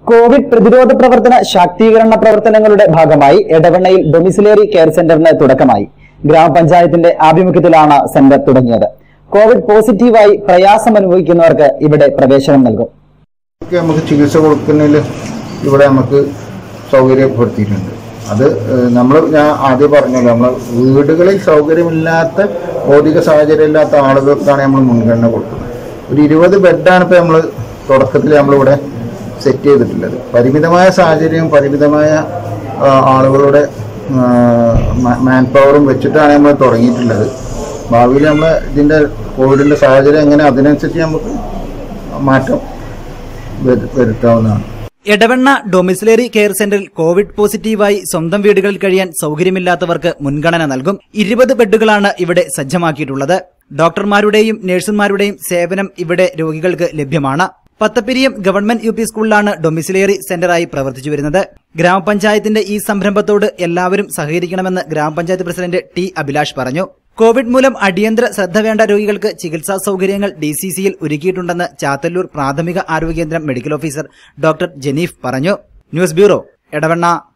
Covid പ്രതിരോധ പ്രവർത്തന ശാക്തീകരണ പ്രവർത്തനങ്ങളുടെ ഭാഗമായി എടവണ്ണയിൽ ഡൊമിസിലറി കെയർ സെന്ററിന് തുടക്കമായി ഗ്രാമപഞ്ചായത്തിന്റെ ആഭിമുഖ്യത്തിലാണ് സെന്റർ തുടങ്ങിയത് കോവിഡ് പോസിറ്റീവായി പ്രയാസം അനുഭവിക്കുന്നവർക്ക് ഇവിടെ പ്രവേശനം നൽകും ഒക്കെ നമുക്ക് ചികിത്സ കൊടുക്കുന്നതിൽ ഇവിടെ നമുക്ക് സൗകര്യപ്പെടുത്തിയിട്ടുണ്ട് അത് നമ്മൾ ഞാൻ ആദ്യം പറഞ്ഞല്ലോ നമ്മൾ വീടുകളിൽ സൗകര്യമില്ലാത്ത ഭൗതിക സാഹചര്യം ഇല്ലാത്ത ആളുകൾക്കാണ് നമ്മൾ മുൻഗണന കൊടുക്കുന്നത് ഒരു ഇരുപത് ബെഡാണ് ഇപ്പോൾ നമ്മൾ തുടക്കത്തിൽ നമ്മളിവിടെ സെറ്റ് ചെയ്തിട്ടുള്ളത് പരിമിതമായ സാഹചര്യവും പരിമിതമായ ആ, ആളുകളുടെ മാൻ പവറും വെച്ചിട്ടാണ് നമ്മൾ തുടങ്ങിയിട്ടുള്ളത് ഭാവിയിൽ നമ്മൾ ഇതിൻ്റെ കോവിഡിൻ്റെ സാഹചര്യം എങ്ങനെ അതിനനുസരിച്ച് നമുക്ക് മാറ്റം വരു- വരുത്താവുന്നതാണ് എടവണ്ണ ഡൊമിസിലറി കെയർ സെന്ററിൽ കോവിഡ് പോസിറ്റീവായി സ്വന്തം വീടുകളിൽ കഴിയാൻ സൗകര്യമില്ലാത്തവർക്ക് മുൻഗണന നൽകും ഇരുപത് ബെഡുകളാണ് ഇവിടെ സജ്ജമാക്കിയിട്ടുള്ളത് ഡോക്ടർമാരുടെയും നഴ്സുമാരുടെയും സേവനം ഇവിടെ രോഗികൾക്ക് ലഭ്യമാണ് പത്തപ്പിരിയം ഗവൺമെന്റ് യു പി സ്കൂളിലാണ് ഡൊമിസിലറി സെന്ററായി പ്രവർത്തിച്ചു വരുന്നത് ഗ്രാമപഞ്ചായത്തിന്റെ ഈ സംരംഭത്തോട് എല്ലാവരും സഹകരിക്കണമെന്ന് ഗ്രാമപഞ്ചായത്ത് പ്രസിഡന്റ് ടി അഭിലാഷ് പറഞ്ഞു കോവിഡ് മൂലം അടിയന്തര ശ്രദ്ധ വേണ്ട രോഗികൾക്ക് ചികിത്സാ സൗകര്യങ്ങൾ ഡി സി സിയിൽ ഒരുക്കിയിട്ടുണ്ടെന്ന് ചാത്തല്ലൂർ പ്രാഥമിക ആരോഗ്യ കേന്ദ്രം മെഡിക്കൽ ഓഫീസർ ഡോക്ടർ ജനീഫ് പറഞ്ഞു ന്യൂസ് ബ്യൂറോ എടവണ്ണ